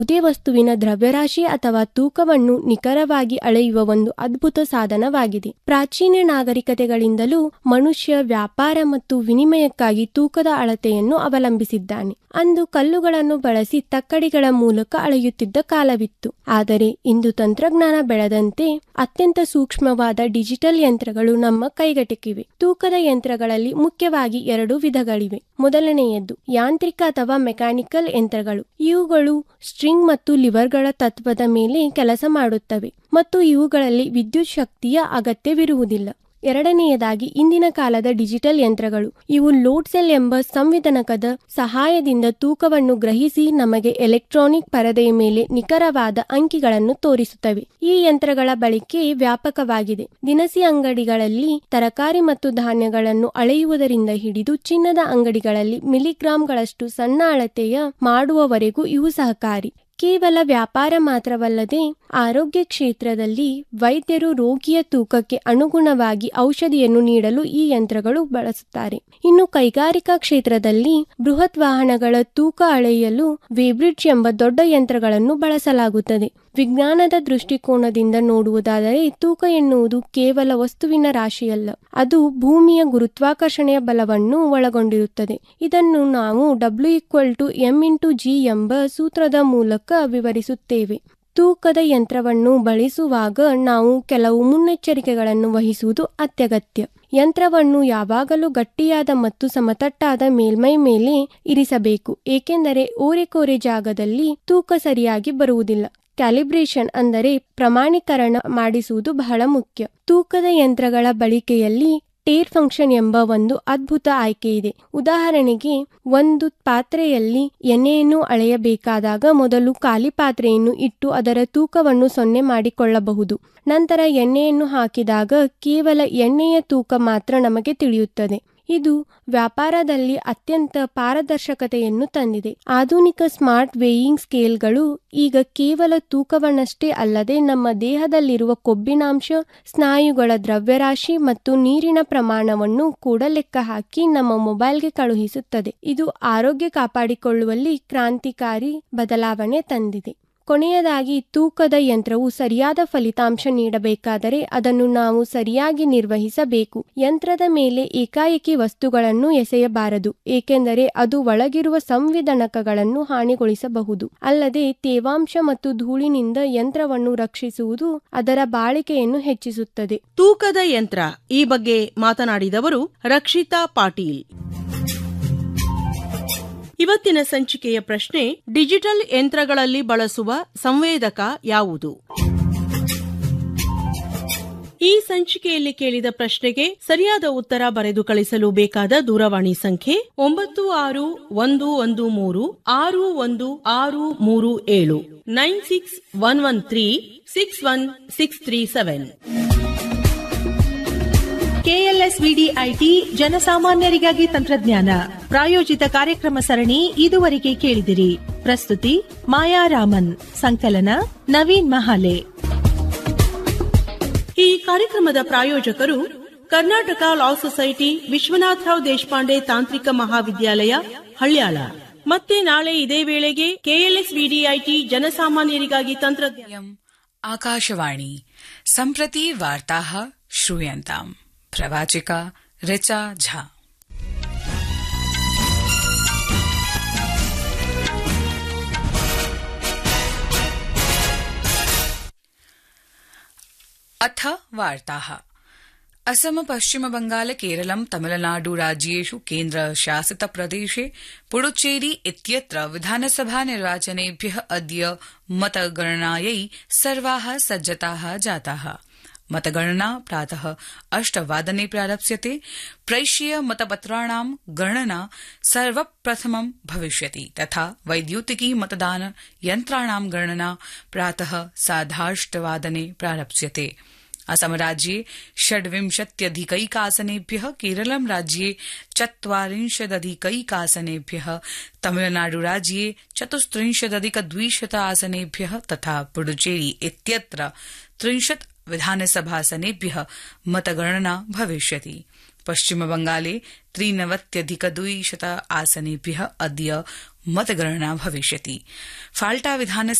ಯಾವುದೇ ವಸ್ತುವಿನ ದ್ರವ್ಯರಾಶಿ ಅಥವಾ ತೂಕವನ್ನು ನಿಖರವಾಗಿ ಅಳೆಯುವ ಒಂದು ಅದ್ಭುತ ಸಾಧನವಾಗಿದೆ ಪ್ರಾಚೀನ ನಾಗರಿಕತೆಗಳಿಂದಲೂ ಮನುಷ್ಯ ವ್ಯಾಪಾರ ಮತ್ತು ವಿನಿಮಯಕ್ಕಾಗಿ ತೂಕದ ಅಳತೆಯನ್ನು ಅವಲಂಬಿಸಿದ್ದಾನೆ ಅಂದು ಕಲ್ಲುಗಳನ್ನು ಬಳಸಿ ತಕ್ಕಡಿಗಳ ಮೂಲಕ ಅಳೆಯುತ್ತಿದ್ದ ಕಾಲವಿತ್ತು ಆದರೆ ಇಂದು ತಂತ್ರಜ್ಞಾನ ಬೆಳೆದಂತೆ ಅತ್ಯಂತ ಸೂಕ್ಷ್ಮವಾದ ಡಿಜಿಟಲ್ ಯಂತ್ರಗಳು ನಮ್ಮ ಕೈಗೆಟಕಿವೆ ತೂಕದ ಯಂತ್ರಗಳಲ್ಲಿ ಮುಖ್ಯವಾಗಿ ಎರಡು ವಿಧಗಳಿವೆ ಮೊದಲನೆಯದ್ದು ಯಾಂತ್ರಿಕ ಅಥವಾ ಮೆಕ್ಯಾನಿಕಲ್ ಯಂತ್ರಗಳು ಇವುಗಳು ಸ್ಟ್ರಿಂಗ್ ಮತ್ತು ಲಿವರ್ಗಳ ತತ್ವದ ಮೇಲೆ ಕೆಲಸ ಮಾಡುತ್ತವೆ ಮತ್ತು ಇವುಗಳಲ್ಲಿ ವಿದ್ಯುತ್ ಶಕ್ತಿಯ ಅಗತ್ಯವಿರುವುದಿಲ್ಲ ಎರಡನೆಯದಾಗಿ ಇಂದಿನ ಕಾಲದ ಡಿಜಿಟಲ್ ಯಂತ್ರಗಳು ಇವು ಲೋಡ್ ಸೆಲ್ ಎಂಬ ಸಂವಿಧಾನಕದ ಸಹಾಯದಿಂದ ತೂಕವನ್ನು ಗ್ರಹಿಸಿ ನಮಗೆ ಎಲೆಕ್ಟ್ರಾನಿಕ್ ಪರದೆಯ ಮೇಲೆ ನಿಖರವಾದ ಅಂಕಿಗಳನ್ನು ತೋರಿಸುತ್ತವೆ ಈ ಯಂತ್ರಗಳ ಬಳಕೆ ವ್ಯಾಪಕವಾಗಿದೆ ದಿನಸಿ ಅಂಗಡಿಗಳಲ್ಲಿ ತರಕಾರಿ ಮತ್ತು ಧಾನ್ಯಗಳನ್ನು ಅಳೆಯುವುದರಿಂದ ಹಿಡಿದು ಚಿನ್ನದ ಅಂಗಡಿಗಳಲ್ಲಿ ಮಿಲಿಗ್ರಾಂಗಳಷ್ಟು ಸಣ್ಣ ಅಳತೆಯ ಮಾಡುವವರೆಗೂ ಇವು ಸಹಕಾರಿ ಕೇವಲ ವ್ಯಾಪಾರ ಮಾತ್ರವಲ್ಲದೆ ಆರೋಗ್ಯ ಕ್ಷೇತ್ರದಲ್ಲಿ ವೈದ್ಯರು ರೋಗಿಯ ತೂಕಕ್ಕೆ ಅನುಗುಣವಾಗಿ ಔಷಧಿಯನ್ನು ನೀಡಲು ಈ ಯಂತ್ರಗಳು ಬಳಸುತ್ತಾರೆ ಇನ್ನು ಕೈಗಾರಿಕಾ ಕ್ಷೇತ್ರದಲ್ಲಿ ಬೃಹತ್ ವಾಹನಗಳ ತೂಕ ಅಳೆಯಲು ವೇಬ್ರಿಡ್ಜ್ ಎಂಬ ದೊಡ್ಡ ಯಂತ್ರಗಳನ್ನು ಬಳಸಲಾಗುತ್ತದೆ ವಿಜ್ಞಾನದ ದೃಷ್ಟಿಕೋನದಿಂದ ನೋಡುವುದಾದರೆ ತೂಕ ಎನ್ನುವುದು ಕೇವಲ ವಸ್ತುವಿನ ರಾಶಿಯಲ್ಲ ಅದು ಭೂಮಿಯ ಗುರುತ್ವಾಕರ್ಷಣೆಯ ಬಲವನ್ನು ಒಳಗೊಂಡಿರುತ್ತದೆ ಇದನ್ನು ನಾವು W equal to M into G ಎಂಬ ಸೂತ್ರದ ಮೂಲಕ ವಿವರಿಸುತ್ತೇವೆ ತೂಕದ ಯಂತ್ರವನ್ನು ಬಳಸುವಾಗ ನಾವು ಕೆಲವು ಮುನ್ನೆಚ್ಚರಿಕೆಗಳನ್ನು ವಹಿಸುವುದು ಅತ್ಯಗತ್ಯ ಯಂತ್ರವನ್ನು ಯಾವಾಗಲೂ ಗಟ್ಟಿಯಾದ ಮತ್ತು ಸಮತಟ್ಟಾದ ಮೇಲ್ಮೈ ಮೇಲೆ ಇರಿಸಬೇಕು ಏಕೆಂದರೆ ಓರೆಕೋರೆ ಜಾಗದಲ್ಲಿ ತೂಕ ಸರಿಯಾಗಿ ಬರುವುದಿಲ್ಲ ಕ್ಯಾಲಿಬ್ರೇಷನ್ ಅಂದರೆ ಪ್ರಮಾಣೀಕರಣ ಮಾಡಿಸುವುದು ಬಹಳ ಮುಖ್ಯ ತೂಕದ ಯಂತ್ರಗಳ ಬಳಕೆಯಲ್ಲಿ ಟೇರ್ ಫಂಕ್ಷನ್ ಎಂಬ ಒಂದು ಅದ್ಭುತ ಆಯ್ಕೆ ಇದೆ ಉದಾಹರಣೆಗೆ ಒಂದು ಪಾತ್ರೆಯಲ್ಲಿ ಎಣ್ಣೆಯನ್ನು ಅಳೆಯಬೇಕಾದಾಗ ಮೊದಲು ಖಾಲಿ ಪಾತ್ರೆಯನ್ನು ಇಟ್ಟು ಅದರ ತೂಕವನ್ನು ಸೊನ್ನೆ ಮಾಡಿಕೊಳ್ಳಬಹುದು ನಂತರ ಎಣ್ಣೆಯನ್ನು ಹಾಕಿದಾಗ ಕೇವಲ ಎಣ್ಣೆಯ ತೂಕ ಮಾತ್ರ ನಮಗೆ ತಿಳಿಯುತ್ತದೆ ಇದು ವ್ಯಾಪಾರದಲ್ಲಿ ಅತ್ಯಂತ ಪಾರದರ್ಶಕತೆಯನ್ನು ತಂದಿದೆ ಆಧುನಿಕ ಸ್ಮಾರ್ಟ್ ವೇಯಿಂಗ್ ಸ್ಕೇಲ್ಗಳು ಈಗ ಕೇವಲ ತೂಕವನ್ನಷ್ಟೇ ಅಲ್ಲದೆ ನಮ್ಮ ದೇಹದಲ್ಲಿರುವ ಕೊಬ್ಬಿನಾಂಶ ಸ್ನಾಯುಗಳ ದ್ರವ್ಯರಾಶಿ ಮತ್ತು ನೀರಿನ ಪ್ರಮಾಣವನ್ನು ಕೂಡ ಲೆಕ್ಕ ಹಾಕಿ ನಮ್ಮ ಮೊಬೈಲ್ಗೆ ಕಳುಹಿಸುತ್ತದೆ ಇದು ಆರೋಗ್ಯ ಕಾಪಾಡಿಕೊಳ್ಳುವಲ್ಲಿ ಕ್ರಾಂತಿಕಾರಿ ಬದಲಾವಣೆ ತಂದಿದೆ ಕೊನೆಯದಾಗಿ ತೂಕದ ಯಂತ್ರವು ಸರಿಯಾದ ಫಲಿತಾಂಶ ನೀಡಬೇಕಾದರೆ ಅದನ್ನು ನಾವು ಸರಿಯಾಗಿ ನಿರ್ವಹಿಸಬೇಕು ಯಂತ್ರದ ಮೇಲೆ ಏಕಾಏಕಿ ವಸ್ತುಗಳನ್ನು ಎಸೆಯಬಾರದು ಏಕೆಂದರೆ ಅದು ಒಳಗಿರುವ ಸಂವಿಧಾನಕಗಳನ್ನು ಹಾನಿಗೊಳಿಸಬಹುದು ಅಲ್ಲದೆ ತೇವಾಂಶ ಮತ್ತು ಧೂಳಿನಿಂದ ಯಂತ್ರವನ್ನು ರಕ್ಷಿಸುವುದು ಅದರ ಬಾಳಿಕೆಯನ್ನು ಹೆಚ್ಚಿಸುತ್ತದೆ ತೂಕದ ಯಂತ್ರ ಈ ಬಗ್ಗೆ ಮಾತನಾಡಿದವರು ರಕ್ಷಿತಾ ಪಾಟೀಲ್ ಇವತ್ತಿನ ಸಂಚಿಕೆಯ ಪ್ರಶ್ನೆ ಡಿಜಿಟಲ್ ಯಂತ್ರಗಳಲ್ಲಿ ಬಳಸುವ ಸಂವೇದಕ ಯಾವುದು ಈ ಸಂಚಿಕೆಯಲ್ಲಿ ಕೇಳಿದ ಪ್ರಶ್ನೆಗೆ ಸರಿಯಾದ ಉತ್ತರ ಬರೆದು ಕಳಿಸಲು ಬೇಕಾದ ದೂರವಾಣಿ ಸಂಖ್ಯೆ ಒಂಬತ್ತು ಆರು ಒಂದು ಒಂದು ಮೂರು ಆರು ಒಂದು ಆರು ಮೂರು ಏಳು nine six one one three six one six three seven KLSVD IT ಜನಸಾಮಾನ್ಯರಿಗಾಗಿ ತಂತ್ರಜ್ಞಾನ ಪ್ರಾಯೋಜಿತ ಕಾರ್ಯಕ್ರಮ ಸರಣಿ ಇದುವರೆಗೆ ಕೇಳಿದಿರಿ ಪ್ರಸ್ತುತಿ ಮಾಯಾ ರಾಮನ್ ಸಂಕಲನ ನವೀನ್ ಮಹಾಲೆ ಈ ಕಾರ್ಯಕ್ರಮದ ಪ್ರಾಯೋಜಕರು ಕರ್ನಾಟಕ ಲಾ ಸೊಸೈಟಿ ವಿಶ್ವನಾಥರಾವ್ ದೇಶಪಾಂಡೆ ತಾಂತ್ರಿಕ ಮಹಾವಿದ್ಯಾಲಯ ಹಳ್ಯಾಳ ಮತ್ತೆ ನಾಳೆ ಇದೇ ವೇಳೆಗೆ ಕೆಎಲ್ಎಸ್ ವಿಡಿಐಟಿ ಜನಸಾಮಾನ್ಯರಿಗಾಗಿ ತಂತ್ರಜ್ಞಾನ आकाशवाणी सम्प्रति वार्ताः श्रूयन्ताम् प्रवाचिका ऋचा झा अथ वार्ताः असम पश्चिम बंगाल केरलं तमिलनाडु राज्येषु केन्द्रशासित प्रदेशे पुडुचेरी इत्यत्र विधानसभा निर्वाचनेभ्य अद्य मतगणनायै सर्वाः सज्जताः जाताः मतगणना प्रातः अष्टवादने प्रारप्स्यते प्रैष्य मतपत्राणां गणना सर्वप्रथमं भविष्यति तथा वैद्युतिकी मतदान यन्त्राणां गणना प्रातः सार्धाष्टवादने प्रारप्स्यते असम राज्ये षड्विंशत्यधिकैकासनेभ्य केरलं राज्ये चत्वारिंशदधिकैकासनेभ्य तमिलनाडु राज्ये चतुस्त्रिंशदधिक द्विशत आसनेभ्य तथा पुडुचेरी इत्यत्र त्रिंशत् विधानसभासनेभ्य मतगणना भविष्यति पश्चिमबंगाले त्रिनवत्यधिक द्विशत आसनेभ्य अद्य मतगणना भविष्यति फाल्टा विधानस्य